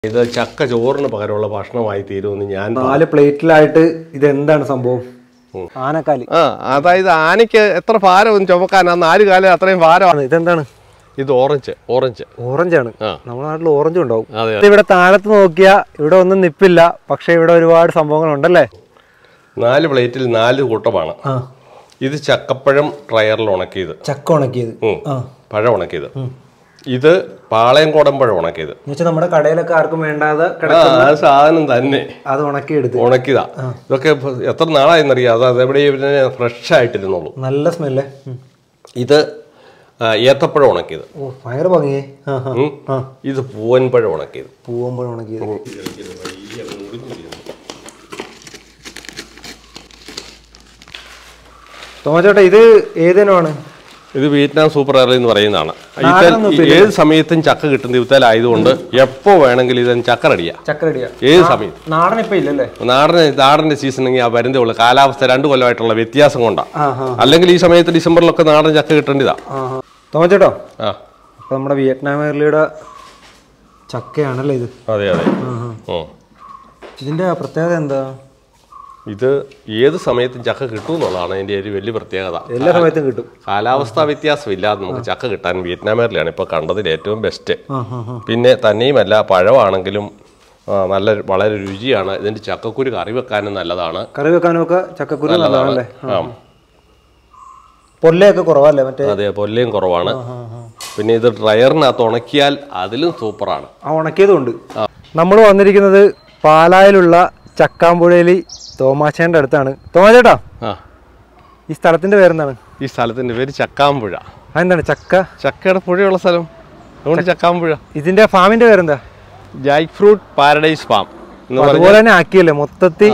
ഇത് ചക്ക ചോറിന് പകരമുള്ള ഭക്ഷണമായി തീരുമെന്ന് ഞാൻ നാല് പ്ലേറ്റിലായിട്ട് ഇത് എന്താണ് സംഭവം ആനക്കാലി ആ അതായത് ആനയ്ക്ക് എത്ര ഭാരം ചുമക്കാൻ ആ നാല് കാലം അത്രയും ഭാരമാണ് ആണ് ഇതെന്താണ് ഇത് ഓറഞ്ച് ഓറഞ്ച് ഓറഞ്ച് ആണ് ആ. നമ്മുടെ നാട്ടിൽ ഓറഞ്ച് ഉണ്ടാവും അതെ ഇത് ഇവിടെ താഴത്ത് നോക്കിയാ ഇവിടെ ഒന്നും നിപ്പില്ല പക്ഷെ ഇവിടെ ഒരുപാട് സംഭവങ്ങൾ ഉണ്ടല്ലേ നാല് പ്ലേറ്റിൽ നാല് കൂട്ടമാണ് ആ ഇത് ചക്കപ്പഴം ഡ്രയറിൽ ഉണക്കിയത് ചക്ക ഉണക്കിയത് ഉം. ആ പഴം ഉണക്കിയത് ഇത് പാളയംകോടൻ പഴം ഉണക്കിയത് എന്നുവെച്ചാൽ നമ്മുടെ കടയിലൊക്കെ ആർക്കും വേണ്ടാതെ ആ കിട- ആ സാധനം തന്നെ അത് ഉണക്കിയെടുത്ത് ഉണക്കിയതാ ഇതൊക്കെ ഇപ്പൊ എത്ര നാളായെന്നറിയാം അത് അതെവിടെ ഫ്രഷ് ആയിട്ടിരുന്നുള്ളൂ നല്ല സ്മെല്ലേ ഇത് ആ, ഏത്തപ്പഴം ഉണക്കിയത് ഓ ഭയങ്കര ഭംഗിയേ ആ ആ ഉം. ഇത് പൂവൻപഴം ഉണക്കിയത് പൂവമ്പഴം ഉണക്കിയത് തോമച്ചേട്ടാ ഇത് ഏതിനാണ് ഇത് വിയറ്റ്നാം സൂപ്പർ എയർലി എന്ന് പറയുന്നതാണ് നാടനൊന്നും ഇതിൽ ഏത് സമയത്തും ചക്ക കിട്ടുന്ന ഇവത്താലായതുകൊണ്ട് എപ്പോ വേണമെങ്കിലും ഇതിന് ചക്ക റെഡിയാ ചക്കരടിയാ ഏത് സമയത്ത് നാടൻ ഇപ്പൊ ഇല്ലല്ലേ നാടന് നാടന്റെ സീസണെങ്കിൽ ആ വരുന്നേ ഉള്ളൂ കാലാവസ്ഥ രണ്ടു കൊല്ലമായിട്ടുള്ള വ്യത്യാസം കൊണ്ടാണ് ആ ആ അല്ലെങ്കിൽ ഈ സമയത്ത് ഡിസംബറിലൊക്കെ നാടൻ ചക്ക കിട്ടേണ്ടതാ ആ തോമച്ചേട്ടോ ആ അപ്പൊ നമ്മുടെ വിയറ്റ്നാം എയർലിയുടെ ചക്കയാണല്ലേ ഇത് അതെ അതെ ആ ആ ഉം. ഇതിന്റെ പ്രത്യേകത എന്താ ഇത് ഏത് സമയത്തും ചക്ക കിട്ടും എന്നുള്ളതാണ് അതിന്റെ ഒരു വലിയ പ്രത്യേകത എല്ലാ സമയത്തും കിട്ടും കാലാവസ്ഥാ വ്യത്യാസം ഇല്ലാതെ നമുക്ക് ചക്ക കിട്ടാൻ വിയറ്റ്നാമേറിലാണ് ഇപ്പോൾ കണ്ടതിൽ ഏറ്റവും ബെസ്റ്റ് ആ ആ ആ പിന്നെ തന്നെയുമല്ല പഴമാണെങ്കിലും ആ, നല്ല വളരെ രുചിയാണ് ഇതിന്റെ ചക്കക്കുരു കറി വെക്കാനും നല്ലതാണ് കറി വെക്കാനും ഒക്കെ ചക്കക്കുരു നല്ലതാണല്ലേ ആ പൊല്ലയൊക്കെ കുറവല്ലേ മറ്റേ അതെ പൊല്ലയും കുറവാണ് ആ ആ പിന്നെ ഇത് ഡ്രയറിനകത്ത് ഉണക്കിയാൽ അതിലും സൂപ്പറാണ് ആ ഉണക്കിയതുണ്ട് നമ്മൾ വന്നിരിക്കുന്നത് പാലായിലുള്ള ചക്കാമ്പുഴയിലി തോമാച്ചേൻ്റെ അടുത്താണ് തോമാച്ചേട്ടാ ആ ഈ സ്ഥലത്തിന്റെ പേരെന്താണ് ഈ സ്ഥലത്തിന്റെ പേര് ചക്കാമ്പുഴ അതെന്താണ് ചക്ക ചക്കയുടെ പുഴയുള്ള സ്ഥലം അതുകൊണ്ട് ചക്കാമ്പുഴ ഇതിന്റെ ഫാമിന്റെ പേരെന്താ ജാക്ക് ഫ്രൂട്ട് പാരഡൈസ് ഫാം എന്ന് പറഞ്ഞ അതുപോലെ തന്നെ ആക്കിയല്ലേ മൊത്തത്തിൽ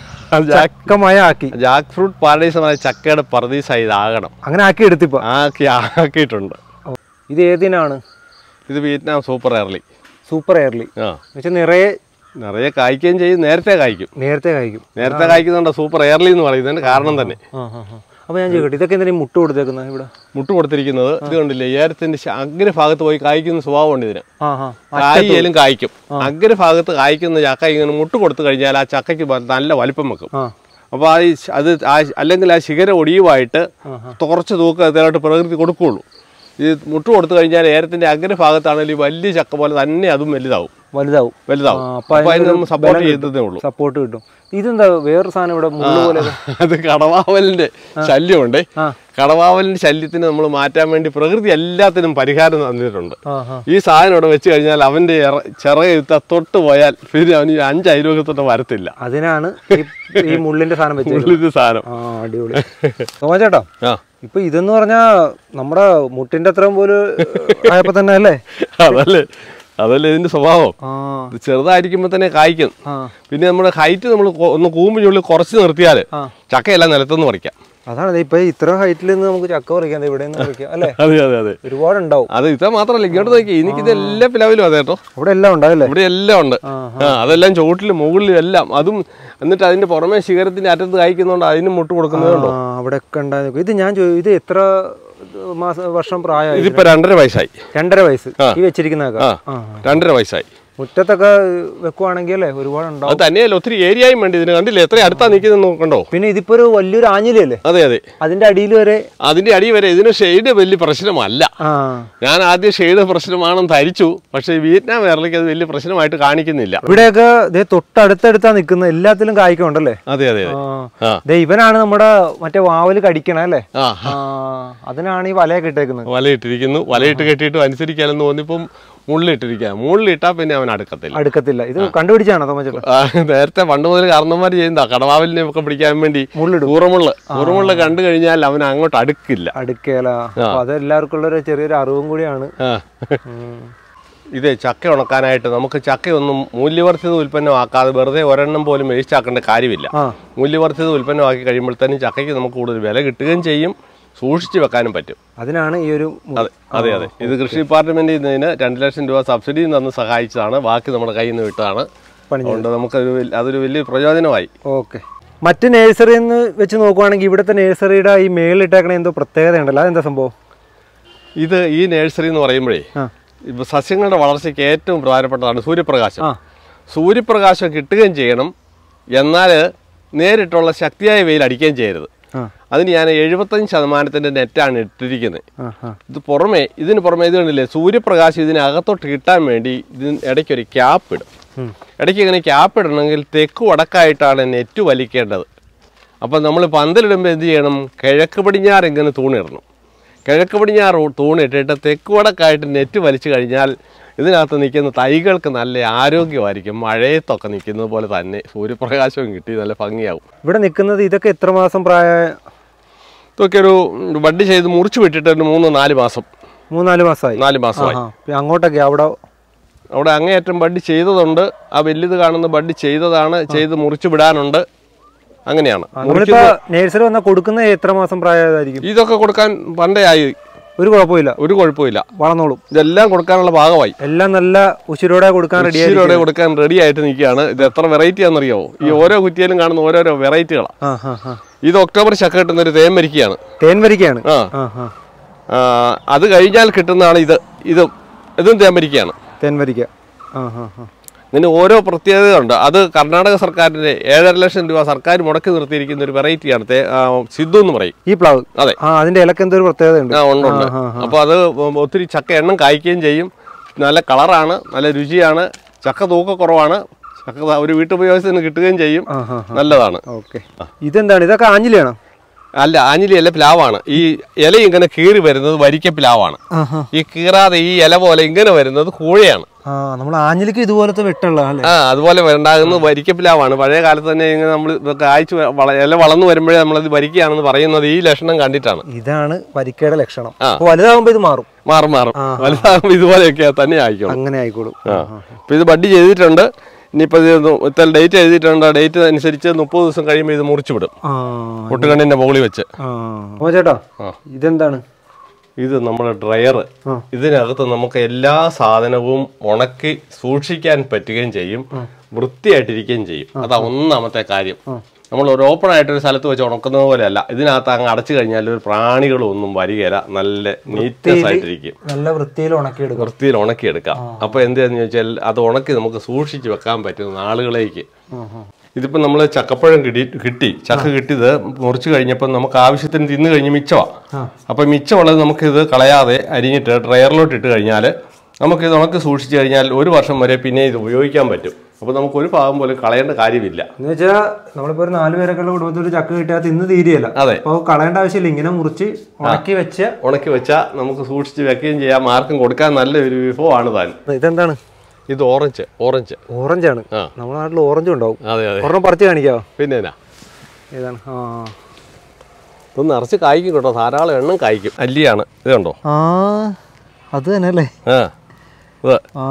ചക്കമയ ആക്കി ജാക്ക് ഫ്രൂട്ട് പാരഡൈസ് എന്ന് പറഞ്ഞാൽ ചക്കയുടെ പറദീസായി ഇതാകണം അങ്ങനെ ആക്കി എടുത്തിപ്പോ ആക്കി ആക്കിയിട്ടുണ്ട് ഇത് ഏതിനാണ് ഇത് Vietnam super early super early ആ എന്നുവെച്ചാൽ നിറയെ നിറയെ കായ്ക്കുകയും ചെയ്യും നേരത്തെ കായ്ക്കും നേരത്തെ കഴിക്കും നേരത്തെ കായ്ക്കുന്നുണ്ട് സൂപ്പർ എയർലി എന്ന് പറയുന്നതിന്റെ കാരണം തന്നെ ആ ആ ആ അപ്പൊ ഞാൻ ചോദിക്കട്ടെ ഇതൊക്കെ എന്തിനാ ഈ മുട്ട് കൊടുത്തേക്കുന്നത് ഇവിടെ മുട്ട് കൊടുത്തിരിക്കുന്നത് ഇത് കണ്ടില്ലേ ഏരത്തിന്റെ ശ- അഗ്രഭാഗത്ത് പോയി കായ്ക്കുന്ന സ്വഭാവമുണ്ട് ഇതിന് ആ ആ കായിലും കായ്ക്കും അഗ്രഭാഗത്ത് കായ്ക്കുന്ന ചക്ക ഇങ്ങനെ മുട്ട് കൊടുത്തു കഴിഞ്ഞാൽ ആ ചക്കയ്ക്ക് വ- നല്ല വലിപ്പം വെക്കും ആ അപ്പോൾ ആ ഈ ശ- അത് ആ അല്ലെങ്കിൽ ആ ശിഖര ഒടിയുമായിട്ട് കുറച്ച് തൂക്കം അതിലോട്ട് പ്രകൃതി കൊടുക്കുകയുള്ളൂ ഈ മുട്ട് കൊടുത്തു കഴിഞ്ഞാൽ ഏരത്തിന്റെ അഗ്രഭാഗത്താണെങ്കിൽ ഈ വലിയ ചക്ക പോലെ തന്നെ അതും വലുതാവും വലുതാവും വലുതാവും ആ, അപ്പോൾ അതിന് നമ്മൾ സപ്പോർട്ട് ചെയ്തതേ ഉള്ളൂ സപ്പോർട്ട് കിട്ടും ഇതെന്താ വേറൊരു സാധനം ഇവിടെ മുള്ളു പോലെ അത് കടവാവലിന്റെ ശല്യമുണ്ട് ആ. കടവാവലിന്റെ ശല്യത്തിന് നമ്മൾ മാറ്റാൻ വേണ്ടി പ്രകൃതി എല്ലാത്തിനും പരിഹാരം തന്നിട്ടുണ്ട് ആ ആ ഈ സാധനം ഇവിടെ വെച്ച് കഴിഞ്ഞാൽ അവന്റെ ഇറ- ചിറകെഴുത്ത തൊട്ട് പോയാൽ പിന്നെ അവന് ഈ അഞ്ച് അയലോകത്തോട്ട് വരത്തില്ല അതിനാണ് ഈ ഈ മുള്ളിന്റെ സാധനം വെച്ചത് ഉള്ളിത് സാധനം ആ അടിപൊളി തോമച്ചേട്ടാ ആ ഇപ്പൊ ഇതെന്ന് പറഞ്ഞാ നമ്മുടെ മുട്ടിന്റെ അത്രയും പോലും ആയപ്പോ തന്നെ അല്ലേ അതല്ലേ അതല്ലേ ഇതിന്റെ സ്വഭാവം ആ ഇത് ചെറുതായിരിക്കുമ്പോൾ തന്നെ കായ്ക്കും ആ പിന്നെ നമ്മുടെ ഹൈറ്റ് നമ്മൾ ഒന്ന് കൂമ്പിനുള്ളിൽ കുറച്ച് നിർത്തിയാൽ ആ. ചക്കയെല്ലാം നിലത്തുനിന്ന് പറിക്കാം അതാണ് ദേ ഇപ്പൊ ഇത്ര ഹൈറ്റിൽ നിന്ന് നമുക്ക് ചക്ക പറിക്കാം ദേ ഇവിടെ നിന്ന് പറിക്കാം അല്ലേ അതെ അതെ അതെ ഒരുപാട് ഉണ്ടാവും അത് ഇത് മാത്രമല്ല ഇങ്ങോട്ട് നോക്കി എനിക്കിത് എല്ലാ പിലാവിലും അതെ കേട്ടോ അവിടെ എല്ലാം ഉണ്ടാവില്ലേ ഇവിടെ എല്ലാം ഉണ്ട് ആ, ആ അതെല്ലാം ചുവട്ടിലും മുകളിലും എല്ലാം അതും എന്നിട്ട് അതിന്റെ പുറമെ ശിഖരത്തിന്റെ അറ്റത്ത് കായ്ക്കുന്നതുകൊണ്ട് അതിന് മുട്ട് കൊടുക്കുന്നതുണ്ടോ ആ അവിടെ ഒക്കെ ഉണ്ടായിരുന്നു ഇത് ഞാൻ ചോദി ഇത് എത്ര മാസ വർഷം പ്രായമായി ഇതിപ്പോ രണ്ടര വയസ്സായി രണ്ടര വയസ്സ് ഈ വെച്ചിരിക്കുന്നതൊക്കെ ആ ആ രണ്ടര വയസ്സായി മുറ്റത്തൊക്കെ വെക്കുവാണെങ്കിൽ അല്ലേ ഒരുപാട് ഉണ്ടാവും അത് തന്നെയല്ല ഒത്തിരി ഏരിയയും വേണ്ടി ഇതിന് കണ്ടില്ലേ എത്ര അടുത്താ നിൽക്കുന്നത് നോക്കണ്ടോ പിന്നെ ഇതിപ്പോ ഒരു വലിയൊരു ആഞ്ഞിലല്ലേ അതെ അതെ അതിന്റെ അടിയിൽ വരെ അതിന്റെ അടി വരെ ഇതിന് ഷെയ്ഡ് വലിയ പ്രശ്നമല്ല ആ ഞാൻ ആദ്യം ഷെയ്ഡ് പ്രശ്നമാണെന്ന് ധരിച്ചു പക്ഷേ വിയറ്റ്നാം എയർലിക്ക് അത് വലിയ പ്രശ്നമായിട്ട് കാണിക്കുന്നില്ല ഇവിടെയൊക്കെ ദേ തൊട്ടടുത്തടുത്താ നിക്കുന്നത് എല്ലാത്തിലും കായ്ക്കുണ്ടല്ലേ അതെ അതെ അതെ ആ ആ ദേ ഇവനാണ് നമ്മുടെ മറ്റേ വാവല് കടിക്കണ അല്ലേ ആ ആ അതിനാണ് ഈ വലയൊക്കെ ഇട്ടേക്കുന്നത് വലയിട്ടിരിക്കുന്നു വലയിട്ട് കെട്ടിയിട്ട് അനുസരിക്കാനെന്ന് തോന്നിയപ്പം മുള്ളിട്ടിരിക്കുക മുള്ളിട്ടാൽ പിന്നെ അവൻ അടുക്കത്തില്ല അടുക്കത്തില്ല ഇത് കണ്ടുപിടിച്ചാണോ തോമച്ചേട്ടാ ആ, നേരത്തെ പണ്ട് മുതൽ കാരണന്മാർ ചെയ്യുന്ന കടവാവിലിനെ ഒക്കെ പിടിക്കാൻ വേണ്ടി മുള്ളിടും കൂറമുള്ള കൂറമുള്ള കണ്ടു കഴിഞ്ഞാൽ അവൻ അങ്ങോട്ട് അടുക്കില്ല അടുക്കേല അപ്പൊ അത് എല്ലാവർക്കും ഉള്ള ഒരു ചെറിയൊരു അറിവും കൂടിയാണ് ആ. ഉം. ഇതേ ചക്ക ഉണക്കാനായിട്ട് നമുക്ക് ചക്കയൊന്നും മൂല്യവർദ്ധിത ഉൽപ്പന്നമാക്കാതെ വെറുതെ ഒരെണ്ണം പോലും വേസ്റ്റ് ആക്കേണ്ട കാര്യമില്ല ആ മൂല്യവർദ്ധിത ഉൽപ്പന്നമാക്കി കഴിയുമ്പോഴത്തേനും ചക്കയ്ക്ക് നമുക്ക് കൂടുതൽ വില കിട്ടുകയും ചെയ്യും സൂക്ഷിച്ച് വെക്കാനും പറ്റും അതിനാണ് ഈ ഒരു മു- അതെ അതെ അതെ ഇത് കൃഷി ഡിപ്പാർട്ട്മെന്റിൽ നിന്ന് രണ്ട് ലക്ഷം രൂപ സബ്സിഡി തന്ന് സഹായിച്ചതാണ് ബാക്കി നമ്മുടെ കയ്യിൽ നിന്ന് വിട്ടതാണ് പണിഞ്ഞത്. അതുകൊണ്ട് നമുക്കൊരു വലിയ- അതൊരു വലിയ പ്രയോജനമായി ഓക്കെ മറ്റ് നേഴ്സറി എന്ന് വെച്ച് നോക്കുവാണെങ്കിൽ ഇവിടുത്തെ നേഴ്സറിയുടെ ഈ മേളിലിട്ടേക്കണ എന്തോ പ്രത്യേകത ഉണ്ടല്ലോ അതെന്താ സംഭവം ഇത് ഈ നഴ്സറി എന്ന് പറയുമ്പോഴേ ആ ഇപ്പൊ സസ്യങ്ങളുടെ വളർച്ചയ്ക്ക് ഏറ്റവും പ്രധാനപ്പെട്ടതാണ് സൂര്യപ്രകാശം ആ സൂര്യപ്രകാശം കിട്ടുകയും ചെയ്യണം എന്നാൽ നേരിട്ടുള്ള ശക്തിയായ വെയിൽ അടിക്കുകയും ചെയ്യരുത് ആ അതിന് ഞാൻ എഴുപത്തഞ്ച് ശതമാനത്തിൻ്റെ നെറ്റാണ് ഇട്ടിരിക്കുന്നത് ആ ആ ഇത് പുറമെ ഇതിന് പുറമെ ഇത് കണ്ടില്ലേ സൂര്യപ്രകാശം ഇതിനകത്തോട്ട് കിട്ടാൻ വേണ്ടി ഇതിന് ഇടയ്ക്കൊരു ക്യാപ്പ് ഇടും ഉം. ഇടയ്ക്ക് ഇങ്ങനെ ക്യാപ്പ് ഇടണമെങ്കിൽ തെക്ക് വടക്കായിട്ടാണ് നെറ്റ് വലിക്കേണ്ടത് അപ്പം നമ്മൾ പന്തലിടുമ്പോൾ എന്ത് ചെയ്യണം കിഴക്ക് പടിഞ്ഞാറ് ഇങ്ങനെ തൂണിടണം കിഴക്ക് പടിഞ്ഞാറ് തൂണിട്ടിട്ട് തെക്ക് വടക്കായിട്ട് നെറ്റ് വലിച്ചു കഴിഞ്ഞാൽ ഇതിനകത്ത് നിൽക്കുന്ന തൈകൾക്ക് നല്ല ആരോഗ്യമായിരിക്കും മഴയത്തൊക്കെ നിൽക്കുന്നത് പോലെ തന്നെ സൂര്യപ്രകാശവും കിട്ടി നല്ല ഭംഗിയാവും ഇവിടെ നിൽക്കുന്നത് ഇതൊക്കെ എത്ര മാസം പ്രായ ഇതൊക്കെ ഒരു വണ്ടി ചെയ്ത് മുറിച്ച് വിട്ടിട്ട് ഒരു മൂന്ന് നാല് മാസം മൂന്നാല് മാസമായി നാല് മാസമായി ആ പിന്നെ അങ്ങോട്ടൊക്കെ അവിടെ അവിടെ അങ്ങേയറ്റം ബഡ് ചെയ്തതുണ്ട് ആ വലുത് കാണുന്ന ബഡ് ചെയ്തതാണ് ചെയ്ത് മുറിച്ച് വിടാനുണ്ട് അങ്ങനെയാണ് നമ്മളിപ്പോ നേഴ്സറി വന്നാൽ കൊടുക്കുന്നത് എത്ര മാസം പ്രായമായിരിക്കും ഇതൊക്കെ കൊടുക്കാൻ പണ്ടേ ആയി ഒരു കുഴപ്പമില്ല ഒരു കുഴപ്പമില്ല വളർന്നോളും ഇതെല്ലാം കൊടുക്കാനുള്ള ഭാഗമായി എല്ലാം നല്ല ഉശിരോടെ കൊടുക്കാൻ റെഡി ഈശ്വരോടെ കൊടുക്കാൻ റെഡി ആയിട്ട് നിൽക്കുകയാണ് ഇത് എത്ര വെറൈറ്റി ആണെന്നറിയാവോ ഈ ഓരോ കുറ്റിയിലും കാണുന്ന ഓരോരോ വെറൈറ്റികളാണ് ആ ആ ആ ഇത് ഒക്ടോബർ ചക്ക കിട്ടുന്ന ഒരു തേൻ മരിക്കുകയാണ് തേൻ വരിക്കയാണ് ആ ആ ആ ആ, അത് കഴിഞ്ഞാൽ കിട്ടുന്നതാണ് ഇത് ഇതും ഇതും തേൻ മരിക്കുകയാണ് തേൻ വരിക്ക ആ ആ ആ ഇതിന് ഓരോ പ്രത്യേകതയുണ്ട് അത് കർണാടക സർക്കാരിന്റെ ഏഴര ലക്ഷം രൂപ സർക്കാർ മുടക്കി നിർത്തിയിരിക്കുന്ന ഒരു വെറൈറ്റിയാണ് തേ- ആ, സിദ്ധു എന്ന് പറയും ഈ പ്ലാവ് അതെ ആ അതിന്റെ ഇലക്ക് എന്തോ ഒരു പ്രത്യേകത ഉണ്ട് ആ ഉണ്ട് ഉണ്ട് ആ, ആ, അപ്പോൾ അത് ഒത്തിരി ചക്ക എണ്ണം കായ്ക്കുകയും ചെയ്യും നല്ല കളറാണ് നല്ല രുചിയാണ് ചക്ക തൂക്കക്കുറവാണ് ചക്ക ദാ ഒരു വീട്ടുപയോഗത്തിന് കിട്ടുകയും ചെയ്യും ആ ആ നല്ലതാണ് ഓക്കെ ഇതെന്താണ് ഇതൊക്കെ ആഞ്ഞിലിയാണോ അല്ല ആഞ്ഞിലി അല്ല പ്ലാവാണ് ഈ ഇല ഇങ്ങനെ കീറി വരുന്നത് വരിക്ക പ്ലാവാണ് ആ ആ ഈ കീറാതെ ഈ ഇല പോലെ ഇങ്ങനെ വരുന്നത് കൂഴയാണ് ആ നമ്മൾ ആഞ്ഞിലിക്ക് ഇതുപോലത്തെ വെട്ടുള്ള അല്ലേ ആ അതുപോലെ ഉണ്ടാകുന്നത് വരിക്ക പ്ലാവാണ് പഴയ കാലത്ത് തന്നെ ഇങ്ങനെ നമ്മൾ ഇതൊക്കെ അയച്ചു ഇല വളർന്നു വരുമ്പോഴേ നമ്മളത് വരിക്കയാണെന്ന് പറയുന്നത് ഈ ലക്ഷണം കണ്ടിട്ടാണ് ഇതാണ് വരിക്കയുടെ ലക്ഷണം ആ. അപ്പൊ വലുതാകുമ്പോ ഇത് മാറും മാറും മാറും വലുതാകുമ്പോൾ ഇതുപോലെയൊക്കെ തന്നെ ആയിക്കോളും അങ്ങനെ ആയിക്കോളും ആ അപ്പോൾ ഇത് ബഡ് ചെയ്തിട്ടുണ്ട് ഇനിയിപ്പോൾ ഇത് ഇത്ര ഡേറ്റ് എഴുതിയിട്ടുണ്ട് ആ ഡേറ്റ് അനുസരിച്ച് മുപ്പത് ദിവസം കഴിയുമ്പോൾ ഇത് മുറിച്ചു വിടും ആ പൊട്ടുകണ്ണിൻ്റെ മുകളിൽ വെച്ച് ആ അപ്പൊ ചേട്ടാ ഇതെന്താണ് ഇത് നമ്മുടെ ഡ്രയർ ആ. ഇതിനകത്ത് നമുക്ക് എല്ലാ സാധനവും ഉണക്കി സൂക്ഷിക്കാൻ പറ്റുകയും ചെയ്യും വൃത്തിയായിട്ടിരിക്കുകയും ചെയ്യും അതാ ഒന്നാമത്തെ കാര്യം നമ്മൾ ഒരു ഓപ്പൺ ആയിട്ട് ഒരു സ്ഥലത്ത് വെച്ച് ഉണക്കുന്നത് പോലെയല്ല ഇതിനകത്ത് അങ്ങ് അടച്ചു കഴിഞ്ഞാൽ ഒരു പ്രാണികളും ഒന്നും വരികയില്ല നല്ല നീറ്റ്നെസ് ആയിട്ടിരിക്കും നല്ല വൃത്തിയിൽ ഉണക്കിയെടുക്കും വൃത്തിയിൽ ഉണക്കിയെടുക്കാം അപ്പോൾ എന്താന്ന് ചോദിച്ചാൽ അത് ഉണക്കി നമുക്ക് സൂക്ഷിച്ച് വെക്കാൻ പറ്റും നാളുകളേക്ക് ഇതിപ്പോൾ നമ്മൾ ചക്കപ്പഴം കിട്ടി കിട്ടി ചക്ക കിട്ടിയത് മുറിച്ച് കഴിഞ്ഞപ്പോൾ നമുക്ക് ആവശ്യത്തിന് തിന്നു കഴിഞ്ഞ് മിച്ചമാണ് അപ്പോൾ മിച്ചമുള്ളത് നമുക്കിത് കളയാതെ അരിഞ്ഞിട്ട് ഡ്രയറിലോട്ട് ഇട്ട് കഴിഞ്ഞാൽ നമുക്കിത് ഉണക്കി സൂക്ഷിച്ച് കഴിഞ്ഞാൽ ഒരു വർഷം വരെ പിന്നെ ഇത് ഉപയോഗിക്കാൻ പറ്റും അപ്പോൾ നമുക്ക് ഒരു ഭാഗം പോലും കളയേണ്ട കാര്യമില്ല എന്ന് വെച്ചാൽ നമ്മളിപ്പോ ഒരു നാല് പേരൊക്കെ ഉള്ള കുടുംബത്തിൽ ഒരു ചക്ക കിട്ടിയാൽ തിന്ന് തീരെയല്ല അതെ അപ്പൊ കളയേണ്ട ആവശ്യമില്ല ഇങ്ങനെ മുറിച്ച് ഉണക്കി വെച്ച് ഉണക്കി വെച്ചാൽ നമുക്ക് സൂക്ഷിച്ച് വെക്കുകയും ചെയ്യാം ആർക്കും കൊടുക്കാൻ നല്ലൊരു വിഭവമാണ് താൻ ഇതെന്താണ് ഇത് ഓറഞ്ച് ഓറഞ്ച് ഓറഞ്ച് ആണ് ആ. നമ്മുടെ നാട്ടിൽ ഓറഞ്ച് ഉണ്ടാവും അതെ അതെ ഒരെണ്ണം പറിച്ച് കാണിക്കാവോ പിന്നെ എന്നാ ഏതാണ് ആ ഇത് നിറച്ച് കായ്ക്കും കേട്ടോ ധാരാളം എണ്ണം കായ്ക്കും അല്ലിയാണ് ഇത് കണ്ടോ ആ അത് തന്നെ അല്ലേ ആ ഇത് ആ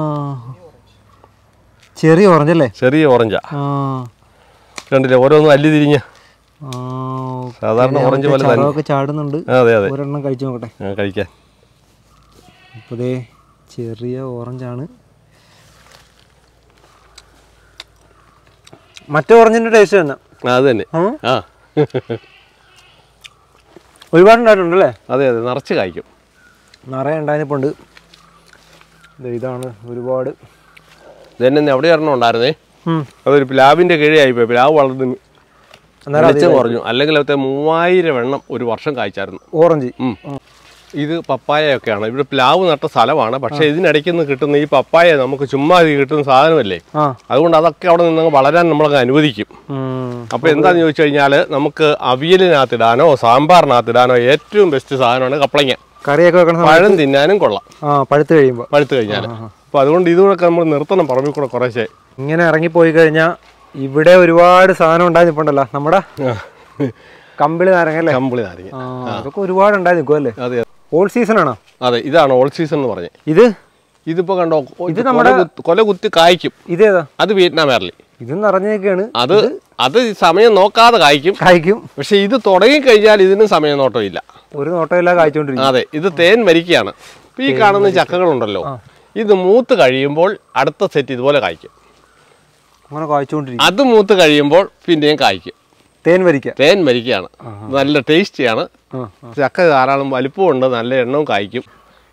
ചെറിയ ഓറഞ്ച് അല്ലേ ചെറിയ ഓറഞ്ചാ ആ കണ്ടില്ലേ ഓരോന്നും അല്ലി തിരിഞ്ഞ് ആ, സാധാരണ ഓക്കേ. ഓറഞ്ച് പോലെ തന്നെ ചറവൊക്കെ ചാടുന്നുണ്ട് ആ, അതെ അതെ ഒരെണ്ണം കഴിച്ചു നോക്കട്ടെ ആ, കഴിക്കാൻ അപ്പോൾ ദേ ചെറിയ ഓറഞ്ചാണ് മറ്റേ ഓറഞ്ചിന്റെ ടേസ്റ്റ് തന്നെ ആ, അത് തന്നെ ഉം. ആ ഒരുപാട് ഉണ്ടായിട്ടുണ്ടല്ലേ അതെ അതെ നിറച്ച് കായ്ക്കും നിറയെ ഉണ്ടായപ്പോൾ ഇതാണ് ഒരുപാട് ഇത് തന്നെ അവിടെ ഒരെണ്ണം ഉണ്ടായിരുന്നേ ഉം. അതൊരു പ്ലാവിൻ്റെ കിഴയായിപ്പോയി പ്ലാവ് വളർന്ന് അന്നേരം വെളിച്ചം കുറഞ്ഞു അല്ലെങ്കിൽ അവിടുത്തെ മൂവായിരം എണ്ണം ഒരു വർഷം കായ്ച്ചായിരുന്നു ഓറഞ്ച് ഉം. ഇത് പപ്പായയൊക്കെയാണ് ഇവിടെ പ്ലാവ് നട്ട സ്ഥലമാണ് പക്ഷേ ഇതിനിടയ്ക്ക് നിന്ന് കിട്ടുന്ന ഈ പപ്പായ നമുക്ക് ചുമ്മാ ഇത് കിട്ടുന്ന സാധനമല്ലേ ആ അതുകൊണ്ട് അതൊക്കെ അവിടെ നിന്ന് വളരാൻ നമ്മളങ്ങ് അനുവദിക്കും ഉം. അപ്പോൾ എന്താണെന്ന് ചോദിച്ചു കഴിഞ്ഞാൽ നമുക്ക് അവിയലിനകത്തിടാനോ സാമ്പാറിനകത്തിടാനോ ഏറ്റവും ബെസ്റ്റ് സാധനമാണ് കപ്പളങ്ങ കറിയൊക്കെ വെക്കണ സമയത്ത് പഴം തിന്നാനും കൊള്ളാം ആ പഴുത്ത് കഴിയുമ്പോൾ പഴുത്ത് കഴിഞ്ഞാൽ അപ്പോൾ അതുകൊണ്ട് ഇതുകൂടെ നമ്മൾ നിർത്തണം പറമ്പിൽ കൂടെ കുറേശ്ശെ ഇങ്ങനെ ഇറങ്ങിപ്പോയി കഴിഞ്ഞാൽ ഇവിടെ ഒരുപാട് സാധനം ഉണ്ടായി നിൽപ്പുണ്ടല്ലോ നമ്മുടെ കമ്പിളി നാരങ്ങ അല്ലേ കമ്പിളി നാരങ്ങ ആ അതൊക്കെ ഒരുപാട് ഉണ്ടായി നിൽക്കും അല്ലേ അതെ ഓൾ സീസൺ ആണോ അതെ ഇതാണ് ഓൾ സീസൺ എന്ന് പറഞ്ഞത് ഇത് ഇതിപ്പോൾ കണ്ടോ ഇത് കൊല നമ്മുടെ- കുത്തി- കൊല കുത്തി കായ്ക്കും ഇതേതാ അത് വിയറ്റ്നാം എയർലി ഇത് നിറഞ്ഞൊക്കെയാണ് അത് അത് സമയം നോക്കാതെ കായ്ക്കും കായ്ക്കും പക്ഷെ ഇത് തുടങ്ങിക്കഴിഞ്ഞാൽ ഇതിന് സമയം നോട്ടമില്ല ഒരു നോട്ടമില്ല കായ്ച്ചോണ്ടിരിക്കും അതെ ഇത് തേൻ മരിക്കുകയാണ് ഇപ്പൊ ഈ കാണുന്ന ചക്കകളുണ്ടല്ലോ ഇത് മൂത്ത് കഴിയുമ്പോൾ അടുത്ത സെറ്റ് ഇതുപോലെ കായ്ക്കും അങ്ങനെ കായ്ച്ചോണ്ടിരിക്കും അത് മൂത്ത് കഴിയുമ്പോൾ പിന്നെയും കായ്ക്കും തേൻ വരിക്ക തേൻ മരിക്കുകയാണ് നല്ല ടേസ്റ്റിയാണ് ആ ചക്ക ധാരാളം വലിപ്പമുണ്ട് നല്ല എണ്ണവും കായ്ക്കും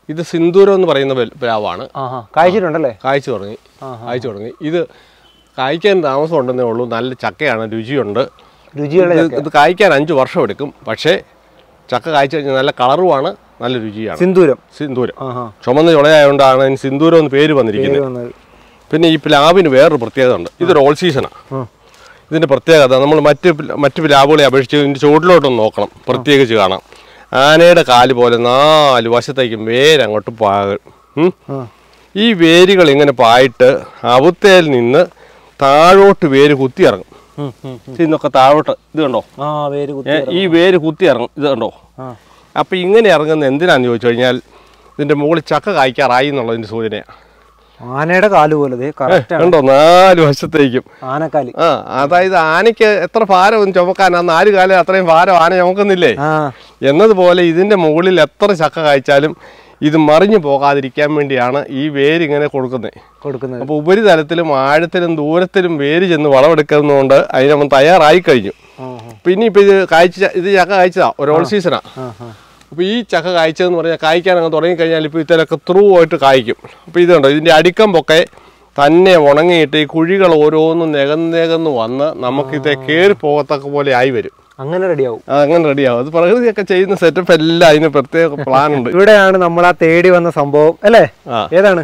ഇത് സിന്ദൂരം എന്ന് പറയുന്ന പ്ല- പ്ലാവാണ് ആഹാ കായ്ച്ചിട്ടുണ്ടല്ലേ കായ്ച്ചു തുടങ്ങി കായ്ച്ചു തുടങ്ങി ഇത് കായ്ക്കാൻ താമസം ഉണ്ടെന്നേ ഉള്ളൂ നല്ല ചക്കയാണ് രുചിയുണ്ട് രുചിയുള്ള ഇത് ഇത് കായ്ക്കാൻ അഞ്ച് വർഷം എടുക്കും പക്ഷേ ചക്ക കായ്ച്ചു കഴിഞ്ഞാൽ നല്ല കളറുമാണ് നല്ല രുചിയാണ് സിന്ദൂരം സിന്ദൂരം ആഹാ ചുമന്ന ചുളയായതുകൊണ്ടാണ് അതിന് സിന്ദൂരം എന്ന് പേര് വന്നിരിക്കുന്നത് പേര് വന്നത് പിന്നെ ഈ പ്ലാവിന് വേറൊരു പ്രത്യേകത ഉണ്ട് ഇതൊരു ഓൾ സീസണാണ് ആ. ഇതിൻ്റെ പ്രത്യേകത നമ്മൾ മറ്റ് പ്ല- മറ്റ് പ്ലാവുകളെ അപേക്ഷിച്ച് ഇതിൻ്റെ ചുവട്ടിലോട്ടൊന്ന് നോക്കണം പ്രത്യേകിച്ച് കാണാം ആനയുടെ കാല് പോലെ നാല് വശത്തേക്കും വേരങ്ങോട്ട് പാകും ഉം. ആ ഈ വേരുകൾ ഇങ്ങനെ പായിട്ട് അവത്തേൽ നിന്ന് താഴോട്ട് വേര് കുത്തി ഇറങ്ങും ഉം, ഉം. ഇന്നൊക്കെ താഴോട്ട് ഇത് കണ്ടോ ആ വേര് കുത്തി ഏ, ഈ വേര് കുത്തി ഇറങ്ങും ഇത് കണ്ടോ ആ അപ്പം ഇങ്ങനെ ഇറങ്ങുന്ന എന്തിനാന്ന് ചോദിച്ചു കഴിഞ്ഞാൽ ഇതിൻ്റെ മുകളിൽ ചക്ക കായ്ക്കാറായി എന്നുള്ളതിൻ്റെ സൂചനയാണ് ആനയുടെ കാല് പോലെ ദേ കറക്റ്റ് ആണ് കണ്ടോ നാല് വശത്തേക്കും ആനക്കാലി ആ അതായത് ആനയ്ക്ക് എത്ര ഭാരം ഒന്ന് ചുമക്കാൻ ആ നാല് കാലം അത്രയും ഭാരം ആന ചുമക്കുന്നില്ലേ ആ എന്നതുപോലെ ഇതിന്റെ മുകളിൽ എത്ര ചക്ക കായ്ച്ചാലും ഇത് മറിഞ്ഞു പോകാതിരിക്കാൻ വേണ്ടിയാണ് ഈ വേര് ഇങ്ങനെ കൊടുക്കുന്നത് കൊടുക്കുന്നത് അപ്പോൾ ഉപരിതലത്തിലും ആഴത്തിലും ദൂരത്തിലും വേര് ചെന്ന് വളമെടുക്കുന്നതുകൊണ്ട് അതിന് നമ്മൾ തയ്യാറായി കഴിഞ്ഞു ആ ആ, പിന്നെ ഇപ്പൊ ഇത് കായ്ച്ച ഇത് ചക്ക കായ്ച്ചതാ ഒരു ഓൾ സീസണാ ആ ആ അപ്പോൾ ഈ ചക്ക കായ്ച്ചതെന്ന് പറഞ്ഞാൽ കായ്ക്കാൻ അങ്ങ് തുടങ്ങിക്കഴിഞ്ഞാൽ ഇപ്പോൾ ഇതിലൊക്കെ ത്രൂ ആയിട്ട് കായ്ക്കും അപ്പോൾ ഇതുണ്ടോ ഇതിൻ്റെ അടിക്കമ്പൊക്കെ തന്നെ ഉണങ്ങിയിട്ട് ഈ കുഴികൾ ഓരോന്നും നികന്ന് നികന്ന് വന്ന് നമുക്കിത് കയറി പോകത്തക്ക പോലെ ആയി വരും അങ്ങനെ റെഡിയാവും അത് അങ്ങനെ റെഡിയാവും അത് പ്രകൃതിയൊക്കെ ചെയ്യുന്ന സെറ്റപ്പ് എല്ലാം അതിന് പ്രത്യേക പ്ലാൻ ഉണ്ട് ഇവിടെയാണ് നമ്മൾ ആ തേടി വന്ന സംഭവം അല്ലേ ആ ഏതാണ്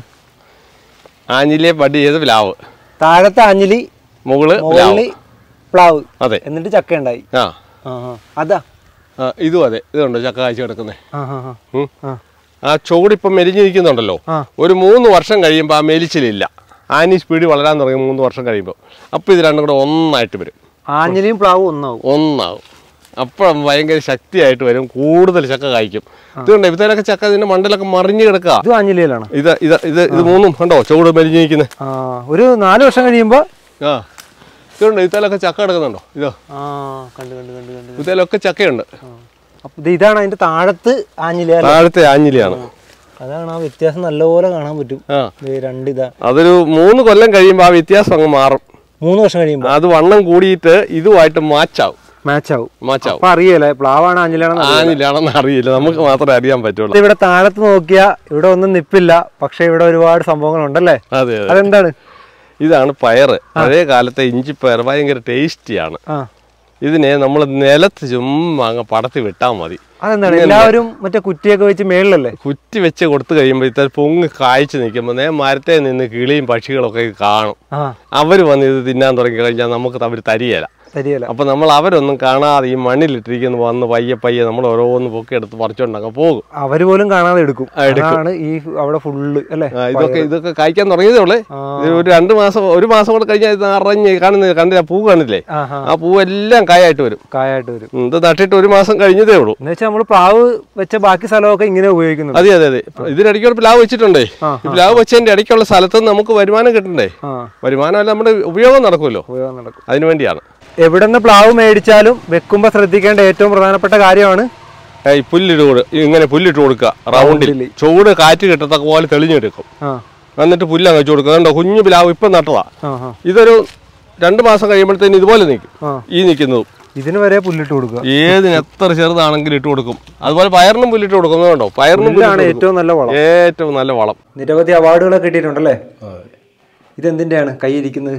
ആഞ്ഞിലെ ബഡ് ചെയ്ത് പ്ലാവ് താഴത്തെ അഞ്ഞിലി മുകള് പ്ലാവ് മുകളിൽ പ്ലാവ് അതെ എന്നിട്ട് ചക്ക ഉണ്ടായി ആ ആ ആ അതാ ആ, ഇതും അതെ ഇതുണ്ടോ ചക്ക കാഴ്ച കിടക്കുന്നത് ആ ആ ആ ഉം. ആ ആ ചുവടിപ്പം മെലിഞ്ഞിരിക്കുന്നുണ്ടല്ലോ ആ. ഒരു മൂന്ന് വർഷം കഴിയുമ്പോൾ ആ മെലിച്ചിലില്ല ആനി സ്പീഡ് വളരാൻ തുടങ്ങി മൂന്ന് വർഷം കഴിയുമ്പോൾ അപ്പോൾ ഇത് രണ്ടും കൂടെ ഒന്നായിട്ട് വരും ആഞ്ഞിലിയും പ്ലാവും ഒന്നാവും ഒന്നാവും അപ്പം ഭയങ്കര ശക്തിയായിട്ട് വരും കൂടുതൽ ചക്ക കായ്ക്കും ഇതുകൊണ്ട് ഇവത്തേലൊക്കെ ചക്ക ഇതിന്റെ മണ്ടലൊക്കെ മറിഞ്ഞു കിടക്കുക ഇത് ആഞ്ഞിലിയിലാണ് ഇത് ഇത് ഇത് ഇത് മൂന്നും കണ്ടോ ചുവട് മെലിഞ്ഞിരിക്കുന്നത് ആ ഒരു നാല് വർഷം കഴിയുമ്പോ ആ ഇതുണ്ട് ഇതേലൊക്കെ ചക്ക കിടക്കുന്നുണ്ടോ ഇതോ ആ കണ്ട് കണ്ട് കണ്ട് കണ്ട് ഇതേലൊക്കെ ചക്കയുണ്ട് അപ്പൊ ഇത് ഇതാണ് അതിന്റെ താഴത്ത് ആഞ്ഞിലിയ താഴത്തെ ആഞ്ഞിലിയാണ് അതാണ് ആ വ്യത്യാസം നല്ലപോലെ കാണാൻ പറ്റും ആ ദേ രണ്ട് ഇതാ അതൊരു മൂന്ന് കൊല്ലം കഴിയുമ്പോൾ ആ വ്യത്യാസം അങ്ങ് മാറും മൂന്ന് വർഷം കഴിയുമ്പോ അത് വണ്ണം കൂടിയിട്ട് ഇതുമായിട്ട് മാച്ചാവും മാച്ച് ആവും മാച്ചാവും അപ്പൊ അറിയല്ലേ പ്ലാവാണ് ആഞ്ഞിലാണെന്ന് ആഞ്ഞിലാണെന്ന് അറിയില്ല നമുക്ക് മാത്രമേ അറിയാൻ പറ്റുള്ളൂ ഇവിടെ താഴത്ത് നോക്കിയാ ഇവിടെ ഒന്നും നിപ്പില്ല പക്ഷെ ഇവിടെ ഒരുപാട് സംഭവങ്ങൾ ഉണ്ടല്ലേ അതെ അതെ അതെന്താണ് ഇതാണ് പയറ് പഴയ കാലത്തെ ഇഞ്ചിപ്പയർ ഭയങ്കര ടേസ്റ്റിയാണ് ആ ഇതിനെ നമ്മൾ നിലത്ത് ചുമ്മാ അങ്ങ് പടത്തി വിട്ടാൽ മതി അതെന്താണ് എല്ലാവരും മറ്റേ കുറ്റിയൊക്കെ വെച്ച് മേളിലല്ലേ കുറ്റി വെച്ച് കൊടുത്തു കഴിയുമ്പോൾ ഇത്ര പൊങ്ങ് കായ്ച്ചു നിൽക്കുമ്പോൾ നേ മരത്തെ നിന്ന് കിളിയും പക്ഷികളൊക്കെ കാണും ആ അവർ വന്ന് ഇത് തിന്നാൻ തുടങ്ങി കഴിഞ്ഞാൽ നമുക്ക് അവർ തരികയില്ല ശരിയല്ല അപ്പൊ നമ്മൾ അവരൊന്നും കാണാതെ ഈ മണ്ണിലിട്ടിരിക്കുന്ന വന്ന് പയ്യെ പയ്യെ നമ്മൾ ഓരോന്ന് പൊക്കി എടുത്ത് പറിച്ചോണ്ടങ്ങ് പോകും അവര് പോലും കാണാതെ എടുക്കും അതാണ് ഈ അവിടെ ഫുള്ള് അല്ലേ ആ, ഇതൊക്കെ ഇതൊക്കെ കഴിക്കാൻ തുടങ്ങിയതേ ഉള്ളേ ആ. ഇത് ഒരു രണ്ട് മാസം ഒരു മാസം കൂടെ കഴിഞ്ഞാൽ ഇത് നിറഞ്ഞ് കാണുന്ന കണ്ടില്ല പൂ കാണില്ലേ ആഹാ ആ പൂവെല്ലാം കായായിട്ട് വരും കായായിട്ട് വരും ഉം, ഇത് നട്ടിട്ട് ഒരു മാസം കഴിഞ്ഞതേ ഉള്ളൂ എന്ന് വെച്ചാൽ നമ്മൾ പ്ലാവ് വെച്ച ബാക്കി സ്ഥലമൊക്കെ ഇങ്ങനെ ഉപയോഗിക്കുന്നത് അതെ അതെ അതെ ഇതിനിടയ്ക്ക് ഒരു പ്ലാവ് വെച്ചിട്ടുണ്ടേ ആ, ഈ പ്ലാവ് വെച്ചതിന്റെ ഇടയ്ക്കുള്ള സ്ഥലത്ത് നിന്ന് നമുക്ക് വരുമാനം കിട്ടണ്ടേ ആ വരുമാനമല്ല നമ്മുടെ ഉപയോഗം നടക്കുമല്ലോ ഉപയോഗം നടക്കും അതിനു വേണ്ടിയാണ് എവിടെ നിന്ന് പ്ലാവ് മേടിച്ചാലും വെക്കുമ്പോൾ ശ്രദ്ധിക്കേണ്ട ഏറ്റവും പ്രധാനപ്പെട്ട കാര്യമാണ് ഏയ് പുല്ലിട്ട് കൊടു ഇങ്ങനെ പുല്ലിട്ട് കൊടുക്കുക റൗണ്ടിൽ റൗണ്ടില്. ചൂട് കാറ്റ് കിട്ടത്തക്ക പോലെ തെളിഞ്ഞെടുക്കും ആ എന്നിട്ട് പുല്ലങ്ങ് വെച്ച് കൊടുക്കുക കണ്ടോ കുഞ്ഞു പ്ലാവ് ഇപ്പം നട്ടതാ ആ ആ ഇതൊരു രണ്ട് മാസം കഴിയുമ്പോഴത്തേന് ഇതുപോലെ നിൽക്കും ആ ഈ നിൽക്കുന്നതും ഇതിന് വരെ പുല്ലിട്ട് കൊടുക്കുക ഏതിന് എത്ര ചെറുതാണെങ്കിലും ഇട്ട് കൊടുക്കും അതുപോലെ പയറിനും പുല്ലിട്ട് കൊടുക്കുന്നത് കണ്ടോ പയറിനും പുല്ലിട്ട് ഇതാണ് കൊടുക്കും. ഏറ്റവും നല്ല വളം ഏറ്റവും നല്ല വളം നിരവധി അവാർഡുകളൊക്കെ കിട്ടിയിട്ടുണ്ടല്ലേ ഇതെന്തിന്റെയാണ് കൈയിരിക്കുന്നത്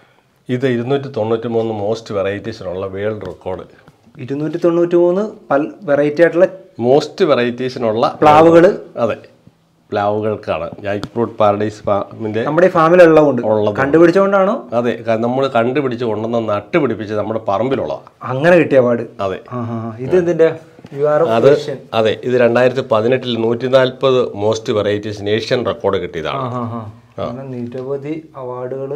ഇത് ഇരുന്നൂറ്റി തൊണ്ണൂറ്റി മൂന്ന് മോസ്റ്റ് വെറൈറ്റീസിനുള്ള വേൾഡ് റെക്കോർഡ് ഇരുന്നൂറ്റി തൊണ്ണൂറ്റി മൂന്ന് പൽ വെറൈറ്റി ആയിട്ടുള്ള മോസ്റ്റ് വെറൈറ്റീസിനുള്ള പ്ലാവുകള് അതെ പ്ലാവുകൾക്കാണ് ജാക്ക് ഫ്രൂട്ട് പാരഡൈസ് ഫാമിന്റെ നമ്മുടെ ഈ ഫാമിലുള്ളതുകൊണ്ട് ഉള്ളത്. കണ്ടുപിടിച്ചുകൊണ്ടാണോ അതെ നമ്മൾ കണ്ടുപിടിച്ച് കൊണ്ടുവന്ന് നട്ടുപിടിപ്പിച്ച് നമ്മുടെ പറമ്പിലുള്ളതാണ് അങ്ങനെ കിട്ടിയ അവാർഡ് അതെ ആ ആ ആ. ഇത് എന്തിന്റെ യു ആർ അത് അതെ ഇത് രണ്ടായിരത്തി പതിനെട്ടിൽ നൂറ്റി നാൽപ്പത് മോസ്റ്റ് വെറൈറ്റീസ് ഏഷ്യൻ റെക്കോർഡ് കിട്ടിയതാണ് അങ്ങനെ നിരവധി അവാർഡുകൾ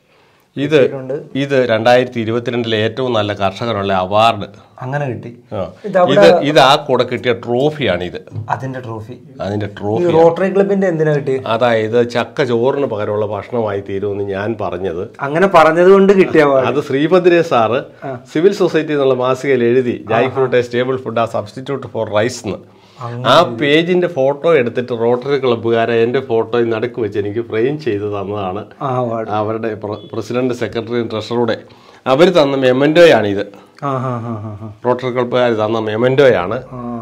ഇത് ഇത് രണ്ടായിരത്തി ഇരുപത്തിരണ്ടിലെ ഏറ്റവും നല്ല കർഷകനുള്ള അവാർഡ് അങ്ങനെ കിട്ടി ആ. ഇത് ഇത് ഇത് ആ കൂടെ കിട്ടിയ ട്രോഫിയാണ് ഇത് അതിന്റെ ട്രോഫി അതിന്റെ ഈ ട്രോഫി റോട്ടറി ക്ലബിന്റെ എന്തിനാ കിട്ടി അതായത് ചക്ക ചോറിന് പകരമുള്ള ഭക്ഷണമായി തീരുമെന്ന് ഞാൻ പറഞ്ഞത് അങ്ങനെ പറഞ്ഞത് കൊണ്ട് കിട്ടിയ അവാർഡ് അത് ശ്രീഭദ്രേ സാറ് സിവിൽ സൊസൈറ്റി എന്നുള്ള മാസികയിൽ എഴുതി ജായ് fruit a stable food uh substitute for rice എന്ന് ആ പേജിന്റെ ഫോട്ടോ എടുത്തിട്ട് റോട്ടറി ക്ലബ്ബുകാരെ എന്റെ ഫോട്ടോയിൽ നടുക്ക് വെച്ച് എനിക്ക് ഫ്രെയിം ചെയ്ത് തന്നതാണ് ആ അവാർഡ് അവരുടെ പ്ര- പ്രസിഡന്റ് സെക്രട്ടറിയും ട്രഷററുടെ അവർ തന്ന മെമൻറ്റോയാണ് ഇത് ആ ഹാ ഹാ ഹാ ഹാ റോട്ടറി ക്ലബ്ബുകാർ തന്ന മെമൻറ്റോയാണ് ആ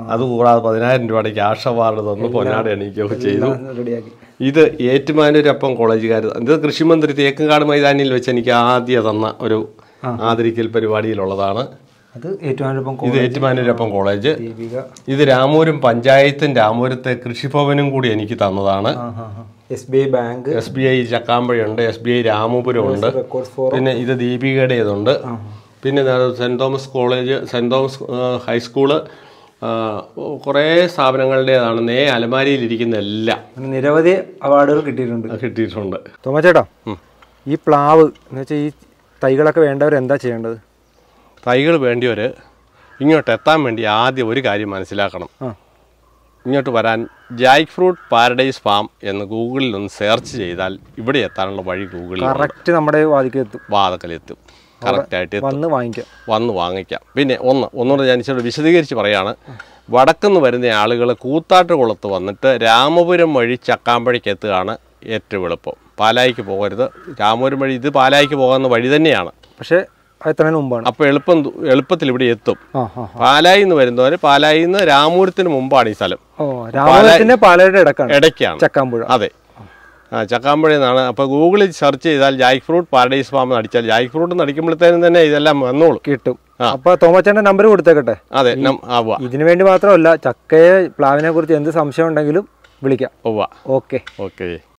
അതുകൂടാതെ പതിനായിരം രൂപയുടെ ക്യാഷ് അവാർഡ് തന്നു പൊന്നാട് എണീക്കുകയൊക്കെ ചെയ്തു റെഡിയാക്കി ഇത് ഏറ്റുമാനൂരപ്പം കോളേജുകാർ ഇത് കൃഷിമന്ത്രി തേക്കുംകാട് മൈതാനിയിൽ വെച്ച് എനിക്ക് ആദ്യം തന്ന ഒരു ആദരിക്കൽ പരിപാടിയിലുള്ളതാണ് അത് ഏറ്റുമാനൊപ്പം ഇത് ഏറ്റുമാനൂരപ്പം കോളേജ് ദീപിക ഇത് രാമൂരും പഞ്ചായത്തും രാമൂരത്തെ കൃഷിഭവനും കൂടി എനിക്ക് തന്നതാണ് S B I bank S B I ചക്കാമ്പഴയുണ്ട് എസ് ബി ഐ രാമപുരം ഉണ്ട് റെക്കോർഡ്സ് ഫോർ പിന്നെ ഇത് ദീപികയുടെ ഇതുണ്ട് പിന്നെ ദാ saint Thomas college saint Thomas ആ, ഹൈസ്കൂള് ആ, കുറേ സ്ഥാപനങ്ങളുടേതാണ് നേ അലമാരിയിലിരിക്കുന്ന എല്ലാം അങ്ങനെ നിരവധി അവാർഡുകൾ കിട്ടിയിട്ടുണ്ട് കിട്ടിയിട്ടുണ്ട് തോമച്ചേട്ടാ ഈ പ്ലാവ് എന്ന് വെച്ചാൽ ഈ തൈകളൊക്കെ വേണ്ടവർ എന്താ ചെയ്യേണ്ടത് തൈകൾ വേണ്ടിയവർ ഇങ്ങോട്ട് എത്താൻ വേണ്ടി ആദ്യം ഒരു കാര്യം മനസ്സിലാക്കണം ആ ഇങ്ങോട്ട് വരാൻ ജാക്ക് ഫ്രൂട്ട് പാരഡൈസ് ഫാം എന്ന് ഗൂഗിളിൽ ഒന്ന് സെർച്ച് ചെയ്താൽ ഇവിടെ എത്താനുള്ള വഴി ഗൂഗിളിൽ കറക്റ്റ് നമ്മുടെ വാതിക്ക് എത്തും വാതക്കലെത്തും കറക്റ്റായിട്ട് എത്തും വന്ന് വാങ്ങിക്കാം വന്ന് വാങ്ങിക്കാം പിന്നെ ഒന്ന് ഒന്നുകൂടെ ഞാൻ ഇച്ചിരി വിശദീകരിച്ച് പറയാണ് വടക്കുന്ന് വരുന്ന ആളുകൾ കൂത്താട്ടുകുളത്ത് വന്നിട്ട് രാമപുരം വഴി ചക്കാമ്പഴയ്ക്ക് എത്തുകയാണ് ഏറ്റവും എളുപ്പം പാലായിക്ക് പോകരുത് രാമപുരം വഴി ഇത് പാലായിക്ക് പോകുന്ന വഴി തന്നെയാണ് പക്ഷേ അത് എത്രയും മുമ്പാണ് അപ്പോൾ എളുപ്പം ദു- എളുപ്പത്തിൽ ഇവിടെ എത്തും ആ ആ പാലായിൽ നിന്ന് വരുന്നവർ പാലായിൽ നിന്ന് രാമപുരത്തിന് മുമ്പാണ് ഈ സ്ഥലം ഓ രാമപുരത്തിന്റെ പാലയുടെ ഇടക്കാണ് ഇടയ്ക്കാണ് ചക്കാമ്പുഴ അതെ ആ ചക്കാമ്പഴ എന്നാണ് അപ്പോൾ ഗൂഗിളിൽ സെർച്ച് ചെയ്താൽ ജാക്ക് ഫ്രൂട്ട് പാരഡൈസ് ഫാം എന്ന് അടിച്ചാൽ ജാക്ക് ഫ്രൂട്ട് എന്ന് അടിക്കുമ്പോഴത്തേനും തന്നെ ഇതെല്ലാം വന്നോളും കിട്ടും അപ്പൊ തോമച്ചേട്ടന്റെ നമ്പർ കൊടുത്തേക്കട്ടെ അതെ നം- ആവുക ഇതിനു വേണ്ടി മാത്രമല്ല ചക്കയെ പ്ലാവിനെ കുറിച്ച് എന്ത് സംശയം ഉണ്ടെങ്കിലും വിളിക്കാം ഉവ്വ ഓക്കെ ഓക്കെ